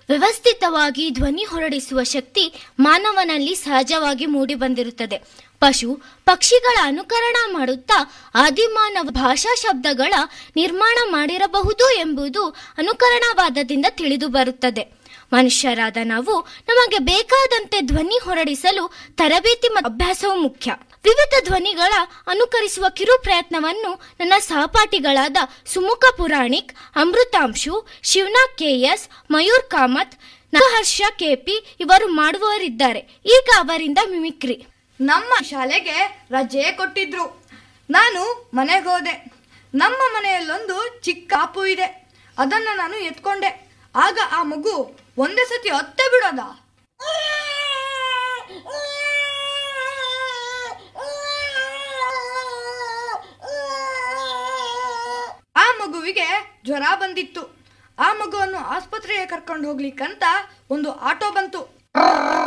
ವ್ಯವಸ್ಥಿತವಾಗಿ ಧ್ವನಿ ಹೊರಡಿಸುವ ಶಕ್ತಿ ಮಾನವನಲ್ಲಿ ಸಹಜವಾಗಿ ಮೂಡಿಬಂದಿರುತ್ತದೆ ಪಶು ಪಕ್ಷಿಗಳ ಅನುಕರಣ ಮಾಡುತ್ತಾ ಆದಿಮಾನವ ಭಾಷಾ ಶಬ್ದಗಳ ನಿರ್ಮಾಣ ಮಾಡಿರಬಹುದು ಎಂಬುದು ಅನುಕರಣವಾದದಿಂದ ತಿಳಿದು ಬರುತ್ತದೆ ಮನುಷ್ಯರಾದ ನಾವು ನಮಗೆ ಬೇಕಾದಂತೆ ಧ್ವನಿ ಹೊರಡಿಸಲು ತರಬೇತಿ ಮತ್ತು ಅಭ್ಯಾಸವು ಮುಖ್ಯ ವಿವಿಧ ಧ್ವನಿಗಳ ಅನುಕರಿಸುವ ಕಿರು ಪ್ರಯತ್ನವನ್ನು ನನ್ನ ಸಹಪಾಠಿಗಳಾದ ಸುಮುಖ ಪುರಾಣಿಕ್ ಅಮೃತಾಂಶು ಶಿವನಾಥ್ ಕೆಎಸ್ ಮಯೂರ್ ಕಾಮತ್ ನಹರ್ಷ ಕೆಪಿ ಇವರು ಮಾಡುವವರಿದ್ದಾರೆ ಈಗ ಅವರಿಂದ ಮಿಮಿಕ್ರಿ ನಮ್ಮ ಶಾಲೆಗೆ ರಜೆ ಕೊಟ್ಟಿದ್ರು ನಾನು ಮನೆಗೆ ಹೋದೆ ನಮ್ಮ ಮನೆಯಲ್ಲೊಂದು ಚಿಕ್ಕ ಆಪು ಇದೆ ಅದನ್ನು ನಾನು ಎತ್ಕೊಂಡೆ ಆಗ ಆ ಮಗು ಒಂದೇ ಸತಿ ಅತ್ತೆ ಬಿಡೋದ ಆ ಮಗುವಿಗೆ ಜ್ವರ ಬಂದಿತ್ತು ಆ ಮಗುವನ್ನು ಆಸ್ಪತ್ರೆಗೆ ಕರ್ಕೊಂಡು ಹೋಗ್ಲಿಕ್ಕಂತ ಒಂದು ಆಟೋ ಬಂತು